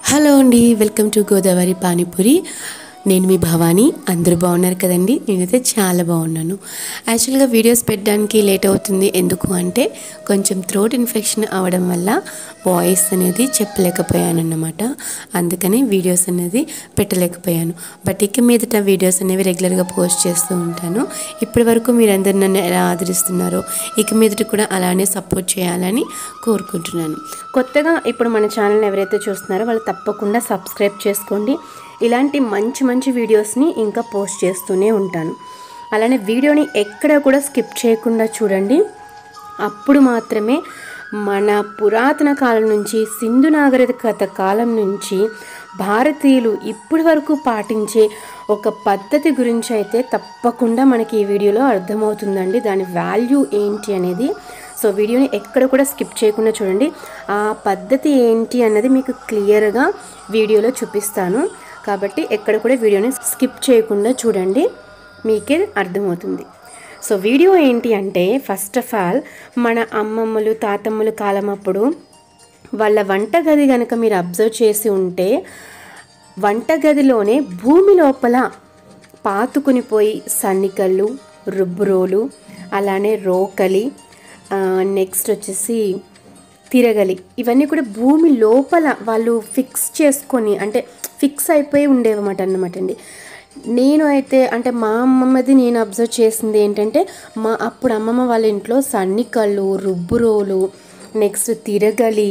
hello అండి welcome to Godavari panipuri నేను మీ భవానీ అందరూ బాగున్నారు కదండి నేనైతే చాలా బాగున్నాను యాక్చువల్గా వీడియోస్ పెట్టడానికి లేట్ అవుతుంది ఎందుకు అంటే కొంచెం థ్రోట్ ఇన్ఫెక్షన్ అవడం వల్ల వాయిస్ అనేది చెప్పలేకపోయాను అన్నమాట అందుకని వీడియోస్ అనేది పెట్టలేకపోయాను బట్ ఇక మీదట వీడియోస్ అనేవి రెగ్యులర్గా పోస్ట్ చేస్తూ ఉంటాను ఇప్పటి వరకు మీరందరూ నన్ను ఎలా ఆదరిస్తున్నారో ఇక మీదట కూడా అలానే సపోర్ట్ చేయాలని కోరుకుంటున్నాను కొత్తగా ఇప్పుడు మన ఛానల్ ఎవరైతే చూస్తున్నారో వాళ్ళు తప్పకుండా సబ్స్క్రైబ్ చేసుకోండి ఇలాంటి మంచి మంచి వీడియోస్ని ఇంకా పోస్ట్ చేస్తూనే ఉంటాను అలానే వీడియోని ఎక్కడ కూడా స్కిప్ చేయకుండా చూడండి అప్పుడు మాత్రమే మన పురాతన కాలం నుంచి సింధు నాగరికత కాలం నుంచి భారతీయులు ఇప్పటి వరకు పాటించే ఒక పద్ధతి గురించి అయితే తప్పకుండా మనకి ఈ వీడియోలో అర్థమవుతుందండి దాని వాల్యూ ఏంటి అనేది సో వీడియోని ఎక్కడ కూడా స్కిప్ చేయకుండా చూడండి ఆ పద్ధతి ఏంటి అన్నది మీకు క్లియర్గా వీడియోలో చూపిస్తాను కాబట్టి ఎక్కడ కూడా వీడియోని స్కిప్ చేయకుండా చూడండి మీకే అర్థమవుతుంది సో వీడియో ఏంటి అంటే ఫస్ట్ ఆఫ్ ఆల్ మన అమ్మమ్మలు తాతమ్మలు కాలం అప్పుడు వాళ్ళ వంటగది కనుక మీరు అబ్జర్వ్ చేసి ఉంటే వంటగదిలోనే భూమి లోపల పాతుకుని పోయి సన్నికళ్ళు రుబ్బురోలు అలానే రోకలి నెక్స్ట్ వచ్చేసి తిరగలి ఇవన్నీ కూడా భూమి లోపల వాళ్ళు ఫిక్స్ చేసుకొని అంటే ఫిక్స్ అయిపోయి ఉండేవన్నమాట అన్నమాట అండి నేను అయితే అంటే మా అమ్మమ్మది నేను అబ్జర్వ్ చేసింది ఏంటంటే మా అప్పుడు అమ్మమ్మ వాళ్ళ ఇంట్లో సన్నికళ్ళు రుబ్బురోలు నెక్స్ట్ తిరగలి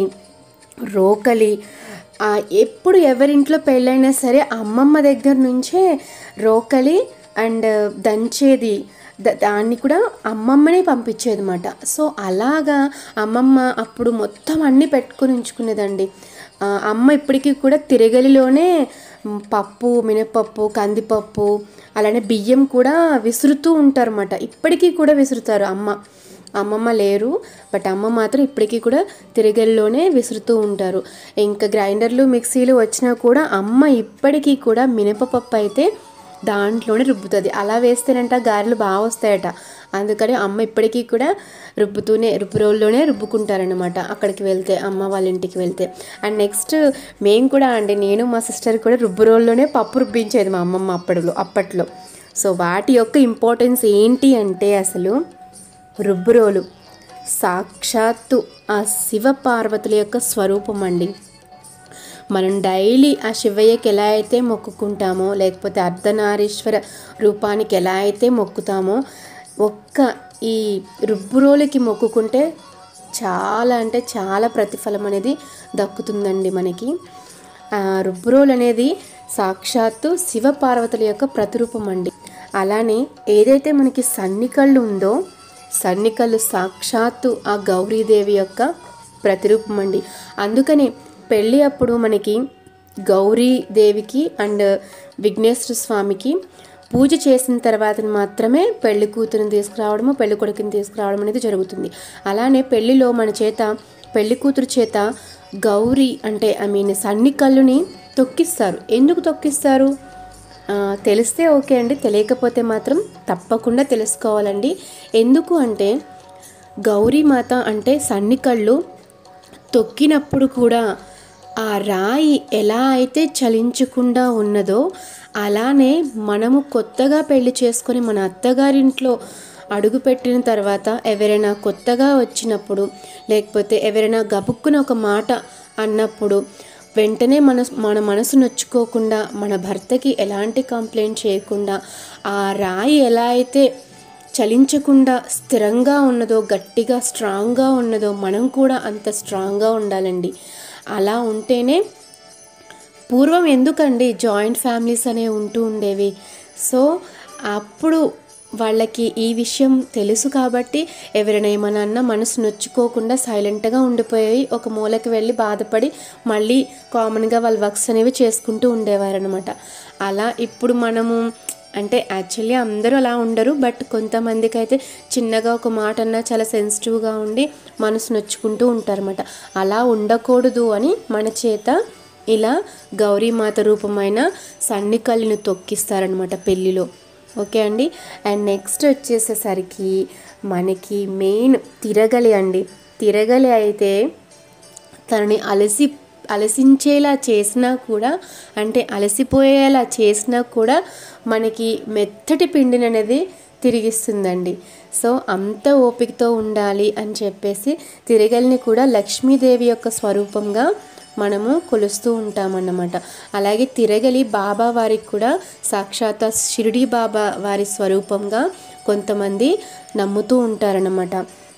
రోకలి ఆ, ఎప్పుడు ఎవరింట్లో పెళ్ళైనా సరే అమ్మమ్మ దగ్గర నుంచే రోకలి అండ్ దంచేది ద- దాన్ని కూడా అమ్మమ్మనే పంపించేది అనమాట సో అలాగా అమ్మమ్మ అప్పుడు మొత్తం అన్నీ పెట్టుకుని ఉంచుకునేదండి ఆ, అమ్మ ఇప్పటికీ కూడా తిరగలిలోనే మ్, పప్పు మినపప్పు కందిపప్పు అలానే బియ్యం కూడా విసురుతూ ఉంటారన్నమాట ఇప్పటికీ కూడా విసురుతారు అమ్మ అమ్మమ్మ లేరు బట్ అమ్మ మాత్రం ఇప్పటికీ కూడా తిరగల్లోనే విసురుతూ ఉంటారు ఇంకా గ్రైండర్లు మిక్సీలు వచ్చినా కూడా అమ్మ ఇప్పటికీ కూడా మినపపప్పు అయితే దాంట్లోనే రుబ్బుతుంది అలా వేస్తేనంట గారెలు బాగా వస్తాయట అందుకని అమ్మ ఇప్పటికీ కూడా రుబ్బుతూనే రుబ్బు రోజుల్లోనే రుబ్బుకుంటారనమాట అక్కడికి వెళ్తే అమ్మ వాళ్ళ ఇంటికి వెళ్తే అండ్ నెక్స్ట్ మేము కూడా అండి నేను మా సిస్టర్ కూడా రుబ్బు రోజుల్లోనే పప్పు రుబ్బించేది మా అమ్మమ్మ అప్పట్లో అప్పట్లో సో వాటి యొక్క ఇంపార్టెన్స్ ఏంటి అంటే అసలు రుబ్బురోలు సాక్షాత్తు ఆ శివ పార్వతుల యొక్క స్వరూపం అండి మనం డైలీ ఆ శివయ్యకి ఎలా అయితే మొక్కుకుంటామో లేకపోతే అర్ధనారీశ్వర రూపానికి ఎలా అయితే మొక్కుతామో ఒక్క ఈ రుబ్బురోలకి మొక్కుకుంటే చాలా అంటే చాలా ప్రతిఫలం అనేది దక్కుతుందండి మనకి ఆ రుబ్బురోలు అనేది సాక్షాత్తు శివ పార్వతుల యొక్క ప్రతిరూపం అండి అలానే ఏదైతే మనకి సన్నికళ్ళు ఉందో సన్నికళ్ళు సాక్షాత్తు ఆ గౌరీదేవి యొక్క ప్రతిరూపం అండి అందుకని పెళ్ళి అప్పుడు మనకి గౌరీ దేవికి అండ్ విఘ్నేశ్వర స్వామికి పూజ చేసిన తర్వాత మాత్రమే పెళ్లి కూతురిని తీసుకురావడము పెళ్లి కొడుకుని తీసుకురావడం అనేది జరుగుతుంది అలానే పెళ్లిలో మన చేత పెళ్లి కూతురు చేత గౌరీ అంటే ఐ మీన్ సన్ని కళ్ళుని తొక్కిస్తారు ఎందుకు తొక్కిస్తారు ఆ, తెలిస్తే ఓకే అండి తెలియకపోతే మాత్రం తప్పకుండా తెలుసుకోవాలండి ఎందుకు అంటే గౌరీమాత అంటే సన్నికళ్ళు తొక్కినప్పుడు కూడా ఆ రాయి ఎలా అయితే చలించకుండా ఉన్నదో అలానే మనము కొత్తగా పెళ్లి చేసుకొని మన అత్తగారింట్లో అడుగుపెట్టిన తర్వాత ఎవరైనా కొత్తగా వచ్చినప్పుడు లేకపోతే ఎవరైనా గబుక్కున ఒక మాట అన్నప్పుడు వెంటనే మన మన మనసు నొచ్చుకోకుండా మన భర్తకి ఎలాంటి కంప్లైంట్ చేయకుండా ఆ రాయి ఎలా అయితే చలించకుండా స్థిరంగా ఉన్నదో గట్టిగా స్ట్రాంగ్గా ఉన్నదో మనం కూడా అంత స్ట్రాంగ్గా ఉండాలండి అలా ఉంటేనే పూర్వం ఎందుకండి జాయింట్ ఫ్యామిలీస్ అనేవి ఉంటూ ఉండేవి సో అప్పుడు వాళ్ళకి ఈ విషయం తెలుసు కాబట్టి ఎవరైనా ఏమైనా అన్నా మనసు నొచ్చుకోకుండా సైలెంట్గా ఉండిపోయి ఒక మూలకి వెళ్ళి బాధపడి మళ్ళీ కామన్గా వాళ్ళ వర్క్స్ అనేవి చేసుకుంటూ ఉండేవారనమాట అలా ఇప్పుడు మనము అంటే యాక్చువల్లీ అందరూ అలా ఉండరు బట్ కొంతమందికి అయితే చిన్నగా ఒక మాట అన్నా చాలా సెన్సిటివ్గా ఉండి మనసు నొచ్చుకుంటూ ఉంటారన్నమాట అలా ఉండకూడదు అని మన చేత ఇలా గౌరీమాత రూపమైన సన్నికల్లిని తొక్కిస్తారనమాట పెళ్ళిలో ఓకే అండి అండ్ నెక్స్ట్ వచ్చేసేసరికి మనకి మెయిన్ తిరగలి అండి తిరగలి అయితే తనని అలసి అలసించేలా చేసినా కూడా అంటే అలసిపోయేలా చేసినా కూడా మనకి మెత్తటి పిండిని అనేది తిరిగిస్తుందండి సో అంత ఓపికతో ఉండాలి అని చెప్పేసి తిరగలిని కూడా లక్ష్మీదేవి యొక్క స్వరూపంగా మనము కొలుస్తూ ఉంటామన్నమాట అలాగే తిరగలి బాబా వారికి కూడా సాక్షాత్ షిరిడి బాబా వారి స్వరూపంగా కొంతమంది నమ్ముతూ ఉంటారన్నమాట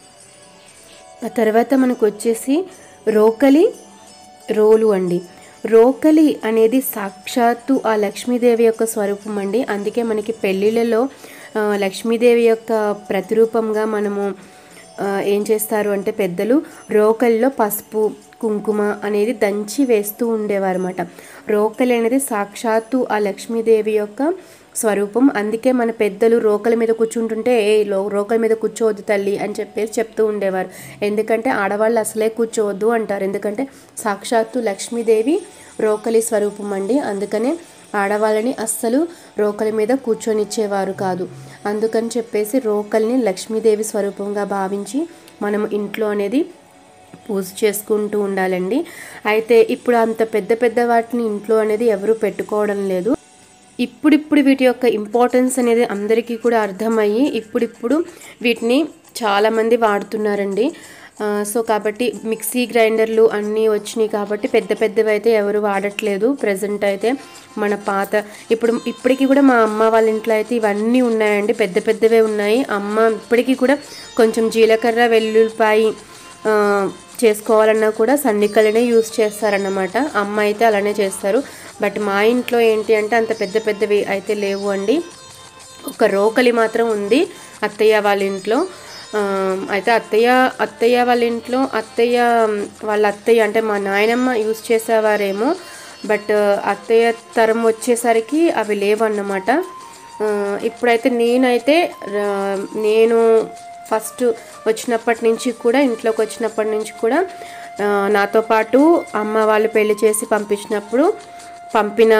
ఆ తర్వాత మనకు వచ్చేసి రోకలి రోలు అండి రోకలి అనేది సాక్షాత్తు ఆ లక్ష్మీదేవి యొక్క స్వరూపం అండి అందుకే మనకి పెళ్ళిళ్ళలో ఆ, లక్ష్మీదేవి యొక్క ప్రతిరూపంగా మనము ఆ, ఏం చేస్తారు అంటే పెద్దలు రోకలిలో పసుపు కుంకుమ అనేది దంచి వేస్తూ ఉండేవారు అనమాట రోకలి అనేది సాక్షాత్తు ఆ లక్ష్మీదేవి యొక్క స్వరూపం అందుకే మన పెద్దలు రోకల మీద కూర్చుంటుంటే ఏ లో రోకల మీద కూర్చోవద్దు తల్లి అని చెప్పేసి చెప్తూ ఉండేవారు ఎందుకంటే ఆడవాళ్ళు అసలే కూర్చోవద్దు అంటారు ఎందుకంటే సాక్షాత్తు లక్ష్మీదేవి రోకలి స్వరూపం అండి అందుకనే ఆడవాళ్ళని అస్సలు రోకలి మీద కూర్చొనిచ్చేవారు కాదు అందుకని చెప్పేసి రోకల్ని లక్ష్మీదేవి స్వరూపంగా భావించి మనం ఇంట్లో అనేది పూజ చేసుకుంటూ ఉండాలండి అయితే ఇప్పుడు అంత పెద్ద పెద్ద వాటిని ఇంట్లో అనేది ఎవరు పెట్టుకోవడం లేదు ఇప్పుడిప్పుడు వీటి యొక్క ఇంపార్టెన్స్ అనేది అందరికీ కూడా అర్థమయ్యి ఇప్పుడిప్పుడు వీటిని చాలామంది వాడుతున్నారండి ఆ, సో కాబట్టి మిక్సీ గ్రైండర్లు అన్నీ వచ్చినాయి కాబట్టి పెద్ద పెద్దవి అయితే ఎవరు వాడట్లేదు ప్రజెంట్ అయితే మన పాత ఇప్పుడు ఇప్పటికీ కూడా మా అమ్మ వాళ్ళ ఇంట్లో అయితే ఇవన్నీ ఉన్నాయండి పెద్ద పెద్దవే ఉన్నాయి అమ్మ ఇప్పటికీ కూడా కొంచెం జీలకర్ర వెల్లుల్లిపాయి ఆ, చేసుకోవాలన్నా కూడా సన్నికలనే యూస్ చేస్తారన్నమాట అమ్మ అయితే అలానే చేస్తారు బట్ మా ఇంట్లో ఏంటి అంటే అంత పెద్ద పెద్దవి అయితే లేవు అండి ఒక రోకలి మాత్రం ఉంది అత్తయ్య వాళ్ళ ఇంట్లో ఆ, అయితే అత్తయ్య అత్తయ్య వాళ్ళ ఇంట్లో అత్తయ్య వాళ్ళ అత్తయ్య అంటే మా నాయనమ్మ యూస్ చేసేవారేమో బట్ అత్తయ్య తరం వచ్చేసరికి అవి లేవన్నమాట ఆ, ఇప్పుడైతే నేనైతే రా- నేను ఫస్ట్ వచ్చినప్పటి నుంచి కూడా ఇంట్లోకి వచ్చినప్పటి నుంచి కూడా ఆ, నాతో పాటు అమ్మ వాళ్ళు పెళ్లి చేసి పంపించినప్పుడు పంపిన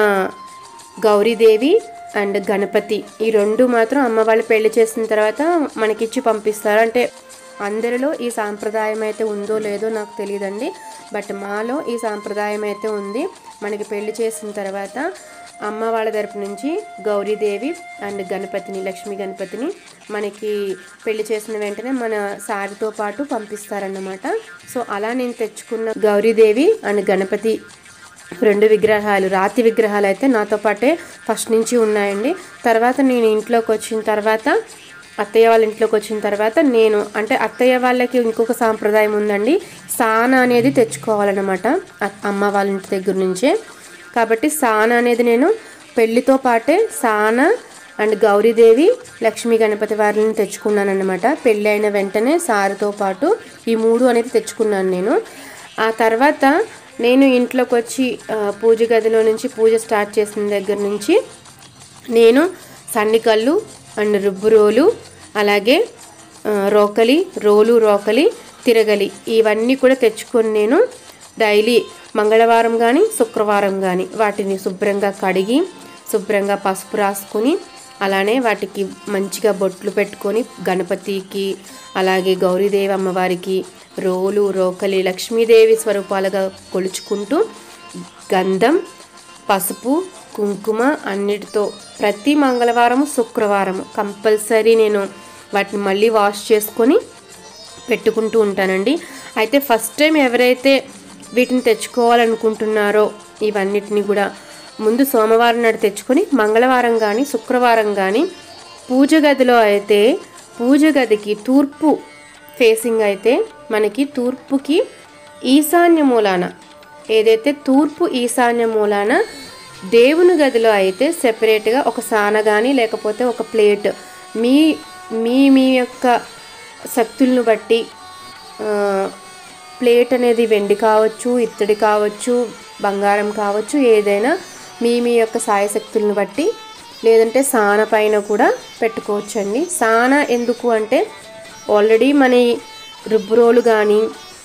గౌరీదేవి అండ్ గణపతి ఈ రెండు మాత్రం అమ్మ వాళ్ళు పెళ్లి చేసిన తర్వాత మనకిచ్చి పంపిస్తారు అంటే అందరిలో ఈ సాంప్రదాయం అయితే ఉందో లేదో నాకు తెలియదండి బట్ మాలో ఈ సాంప్రదాయం అయితే ఉంది మనకి పెళ్లి చేసిన తర్వాత అమ్మ వాళ్ళ తరపు నుంచి గౌరీదేవి అండ్ గణపతిని లక్ష్మీ గణపతిని మనకి పెళ్లి చేసిన వెంటనే మన సారితో పాటు పంపిస్తారన్నమాట సో అలా నేను తెచ్చుకున్న గౌరీదేవి అండ్ గణపతి రెండు విగ్రహాలు రాతి విగ్రహాలు అయితే నాతో పాటే ఫస్ట్ నుంచి ఉన్నాయండి తర్వాత నేను ఇంట్లోకి వచ్చిన తర్వాత అత్తయ్య వాళ్ళ ఇంట్లోకి వచ్చిన తర్వాత నేను అంటే అత్తయ్య వాళ్ళకి ఇంకొక సాంప్రదాయం ఉందండి సాన అనేది తెచ్చుకోవాలన్నమాట అ- అమ్మ వాళ్ళ ఇంటి దగ్గర నుంచే కాబట్టి సాన అనేది నేను పెళ్లితో పాటే సాన అండ్ గౌరీదేవి లక్ష్మీ గణపతి వారిని తెచ్చుకున్నాను అనమాట పెళ్ళి అయిన వెంటనే సారితో పాటు ఈ మూడు అనేది తెచ్చుకున్నాను నేను ఆ తర్వాత నేను ఇంట్లోకి వచ్చి ఆ, పూజ గదిలో నుంచి పూజ స్టార్ట్ చేసిన దగ్గర నుంచి నేను సన్నికళ్ళు అండ్ రుబ్బురోలు అలాగే ఆ, రోకలి రోలు రోకలి తిరగలి ఇవన్నీ కూడా తెచ్చుకొని నేను డైలీ మంగళవారం కానీ శుక్రవారం కానీ వాటిని శుభ్రంగా కడిగి శుభ్రంగా పసుపు రాసుకొని అలానే వాటికి మంచిగా బొట్లు పెట్టుకొని గణపతికి అలాగే గౌరీదేవి అమ్మవారికి రోలు రోకలి లక్ష్మీదేవి స్వరూపాలుగా కొలుచుకుంటూ గంధం పసుపు కుంకుమ అన్నిటితో ప్రతి మంగళవారం శుక్రవారం కంపల్సరీ నేను వాటిని మళ్ళీ వాష్ చేసుకొని పెట్టుకుంటూ ఉంటానండి అయితే ఫస్ట్ టైం ఎవరైతే వీటిని తెచ్చుకోవాలనుకుంటున్నారో ఇవన్నిటిని కూడా ముందు సోమవారం నాడు తెచ్చుకొని మంగళవారం కానీ శుక్రవారం కానీ పూజ గదిలో అయితే పూజ గదికి తూర్పు ఫేసింగ్ అయితే మనకి తూర్పుకి ఈశాన్య మూలాన ఏదైతే తూర్పు ఈశాన్య మూలాన దేవుని గదిలో అయితే సెపరేట్గా ఒక సాన కానీ లేకపోతే ఒక ప్లేట్ మీ మీ మీ యొక్క శక్తులను బట్టి ఆ, ప్లేట్ అనేది వెండి కావచ్చు ఇత్తడి కావచ్చు బంగారం కావచ్చు ఏదైనా మీ మీ యొక్క సాయశక్తులను బట్టి లేదంటే సాన పైన కూడా పెట్టుకోవచ్చండి సాన ఎందుకు అంటే ఆల్రెడీ మన ఈ రుబ్బురోలు కానీ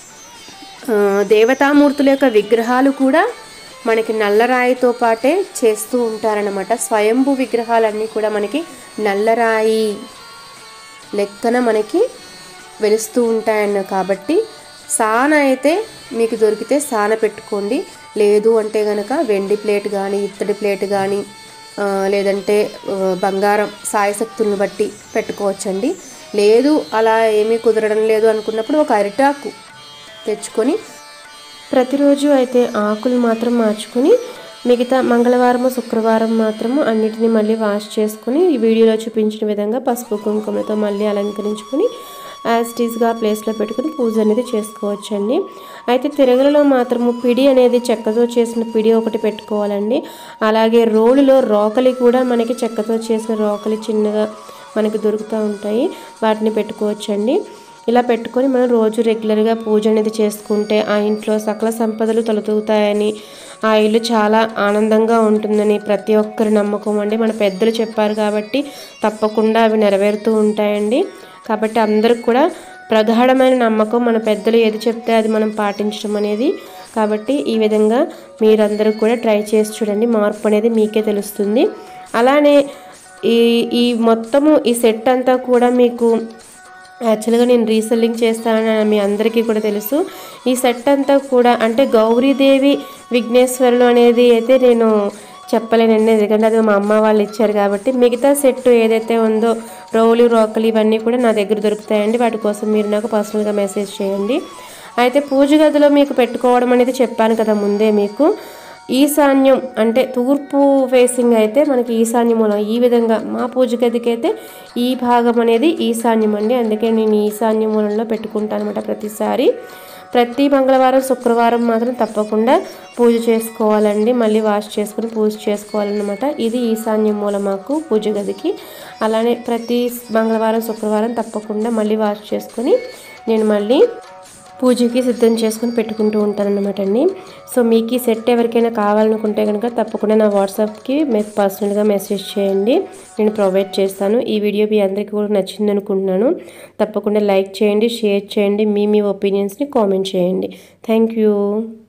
ఆ, దేవతామూర్తుల యొక్క విగ్రహాలు కూడా మనకి నల్లరాయితో పాటే చేస్తూ ఉంటారనమాట స్వయంభూ విగ్రహాలన్నీ కూడా మనకి నల్లరాయి లెక్కన మనకి వెలుస్తూ ఉంటాయన్న కాబట్టి సాన అయితే మీకు దొరికితే సాన పెట్టుకోండి లేదు అంటే గనక వెండి ప్లేట్ కానీ ఇత్తడి ప్లేట్ కానీ ఆ, లేదంటే ఆ, బంగారం సాయశక్తులను బట్టి పెట్టుకోవచ్చండి లేదు అలా ఏమీ కుదరడం లేదు అనుకున్నప్పుడు ఒక అరిటాకు తెచ్చుకొని ప్రతిరోజు అయితే ఆకులు మాత్రం మార్చుకొని మిగతా మంగళవారము శుక్రవారం మాత్రము అన్నిటిని మళ్ళీ వాష్ చేసుకుని ఈ వీడియోలో చూపించిన విధంగా పసుపు కుంకుమతో మళ్ళీ అలంకరించుకొని యాజ్ టీజ్గా ప్లేస్లో పెట్టుకుని పూజ అనేది చేసుకోవచ్చండి అయితే తిరగలలో మాత్రము పిడి అనేది చెక్కతో చేసిన పిడి ఒకటి పెట్టుకోవాలండి అలాగే రోలులో రోకలి కూడా మనకి చెక్కతో చేసిన రోకలి చిన్నగా మనకి దొరుకుతూ ఉంటాయి వాటిని పెట్టుకోవచ్చండి ఇలా పెట్టుకొని మనం రోజు రెగ్యులర్గా పూజ అనేది చేసుకుంటే ఆ ఇంట్లో సకల సంపదలు తొలతూగుతాయని ఆ ఇల్లు చాలా ఆనందంగా ఉంటుందని ప్రతి ఒక్కరి నమ్మకం అండి మన పెద్దలు చెప్పారు కాబట్టి తప్పకుండా అవి నెరవేరుతూ ఉంటాయండి కాబట్టి అందరికి కూడా ప్రగాఢమైన నమ్మకం మన పెద్దలు ఏది చెప్తే అది మనం పాటించడం అనేది కాబట్టి ఈ విధంగా మీరందరూ కూడా ట్రై చేసి చూడండి మార్పు అనేది మీకే తెలుస్తుంది అలానే ఈ ఈ మొత్తము ఈ సెట్ అంతా కూడా మీకు యాక్చువల్గా నేను రీసెల్లింగ్ చేస్తానని మీ అందరికీ కూడా తెలుసు ఈ సెట్ అంతా కూడా అంటే గౌరీదేవి విఘ్నేశ్వరులు అనేది అయితే నేను చెప్పలేనండి ఎందుకంటే అది మా అమ్మ వాళ్ళు ఇచ్చారు కాబట్టి మిగతా సెట్ ఏదైతే ఉందో రోలు రోకలు ఇవన్నీ కూడా నా దగ్గర దొరుకుతాయండి వాటి కోసం మీరు నాకు పర్సనల్గా మెసేజ్ చేయండి అయితే పూజ గదిలో మీకు పెట్టుకోవడం అనేది చెప్పాను కదా ముందే మీకు ఈశాన్యం అంటే తూర్పు ఫేసింగ్ అయితే మనకి ఈశాన్య మూలం ఈ విధంగా మా పూజ గదికి అయితే ఈ భాగం అనేది ఈశాన్యం అండి అందుకే నేను ఈశాన్య మూలంలో పెట్టుకుంటాను అనమాట ప్రతిసారి ప్రతి మంగళవారం శుక్రవారం మాత్రం తప్పకుండా పూజ చేసుకోవాలండి మళ్ళీ వాష్ చేసుకుని పూజ చేసుకోవాలన్నమాట ఇది ఈశాన్య మూల మాకు పూజ గదికి అలానే ప్రతి మంగళవారం శుక్రవారం తప్పకుండా మళ్ళీ వాష్ చేసుకొని నేను మళ్ళీ పూజకి సిద్ధం చేసుకుని పెట్టుకుంటూ ఉంటానన్నమాట అండి సో మీకు ఈ సెట్ ఎవరికైనా కావాలనుకుంటే కనుక తప్పకుండా నా వాట్సాప్కి మీకు పర్సనల్గా మెసేజ్ చేయండి నేను ప్రొవైడ్ చేస్తాను ఈ వీడియో మీ అందరికీ కూడా నచ్చింది అనుకుంటున్నాను తప్పకుండా లైక్ చేయండి షేర్ చేయండి మీ మీ ఒపీనియన్స్ని కామెంట్ చేయండి థ్యాంక్ యూ